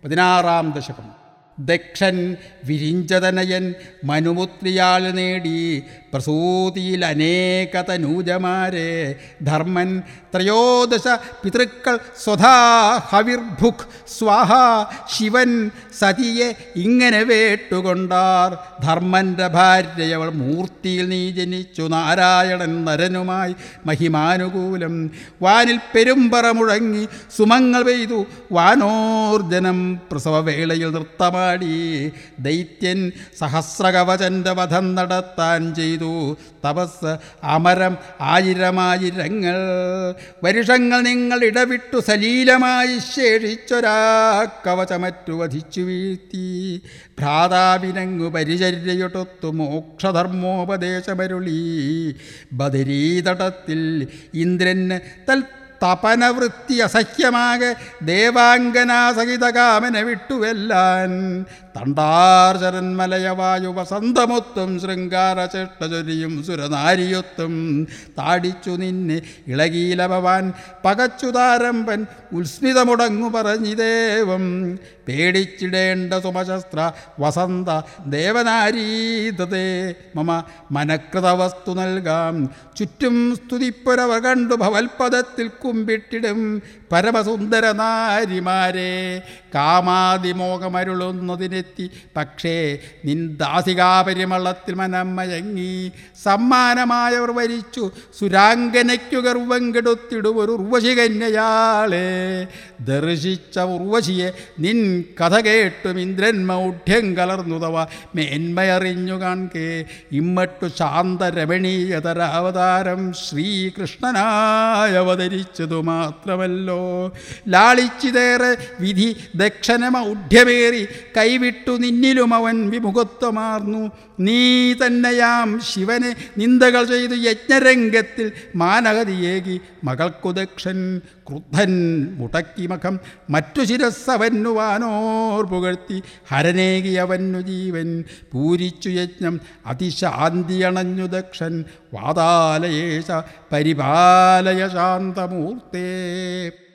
പതിനാറാം ദശകം ദക്ഷൻ വിരിഞ്ചതനയൻ മനുമുത്രിയാൽ നേടി പ്രസൂതിയിൽ അനേക തനൂജമാരെ ധർമ്മൻ ത്രയോദശ പിതൃക്കൾ സ്വധാ ഹവിർഭുക് സ്വാഹ ശിവൻ സതിയെ ഇങ്ങനെ വേട്ടുകൊണ്ടാർ ധർമ്മൻ്റെ ഭാര്യയവൾ മൂർത്തിയിൽ നീ ജനിച്ചു നാരായണൻ നരനുമായി മഹിമാനുകൂലം വാനിൽ പെരുമ്പറ മുഴങ്ങി സുമങ്ങൾ പെയ്തു വാനോർജനം പ്രസവവേളയിൽ നൃത്തമാടി ദൈത്യൻ സഹസ്രകവചൻ്റെ വധം നടത്താൻ ചെയ്തു തപസ് അമരം ആയിരമായിരങ്ങൾ വരുഷങ്ങൾ നിങ്ങൾ ഇടവിട്ടു സലീലമായി ശേഷിച്ചൊരാ കവചമറ്റു വധിച്ചു വീഴ്ത്തി ഭ്രാതാവിനങ്ങു പരിചര്യയൊട്ടൊത്തു മോക്ഷധർമ്മോപദേശമരുളി ബദരീതടത്തിൽ ഇന്ദ്രന് തൽ തപനവൃത്തി അസഹ്യമാകെ ദേവാംഗനാസഹിത കാമന വിട്ടുവെല്ലാൻ തണ്ടാർചരൻ മലയവായു വസന്തമൊത്തും ശൃംഗാരചേഷ്ടചൊരിയും സുരനാരിയൊത്തും താടിച്ചു നിന്നെ ഇളകീലഭവാൻ പകച്ചു താരമ്പൻ ഉത്സ്മിതമുടങ്ങു പറഞ്ഞിദേവം പേടിച്ചിടേണ്ട സുമശസ്ത്ര വസന്ത ദേവനാരീതേ മമ മനകൃതവസ്തു നൽകാം ചുറ്റും സ്തുതിപ്പുരവ കണ്ടു ഭവൽപദത്തിൽ കുമ്പിട്ടിടും പരമസുന്ദര നാരിമാരെ കാമാതിമോഹമരുളുന്നതിനെത്തി പക്ഷേ നിൻ ദാസികാപരിമളത്തിൽ മനം മയങ്ങി സമ്മാനമായവർ വരിച്ചു സുരാംഗനയ്ക്കു ഗർവം കെടുത്തിടും ഒരു ഉർവശി കന്യയാളെ ദർശിച്ച ഉർവശിയെ നിൻ കഥ കേട്ടും ഇന്ദ്രൻ മൗഢ്യം കലർന്നുതവ മേന്മയറിഞ്ഞു കാൺകേ ഇമ്മട്ടു ശാന്ത രമണീയതരാവതാരം ശ്രീകൃഷ്ണനായി അവതരിച്ചതു മാത്രമല്ലോ ലാളിച്ചിതേറെ വിധി ദക്ഷണമൗഢ്യമേറി കൈവിട്ടു നിന്നിലും അവൻ വിമുഖത്വമാർന്നു നീ തന്നെയാം ശിവനെ നിന്ദകൾ ചെയ്തു യജ്ഞരംഗത്തിൽ മാനഗതിയേകി മകൾക്കു ദക്ഷൻ ക്രുദ്ധൻ മുടക്കി മഖം മറ്റു ശിരസ്സവന്നുവാനോർ പുകഴ്ത്തി ഹരനേകി അവന്നു ജീവൻ പൂരിച്ചു യജ്ഞം അതിശാന്തി അണഞ്ഞു ദക്ഷൻ വാതാലയേശ പരിപാലയ ശാന്തമൂർത്തേ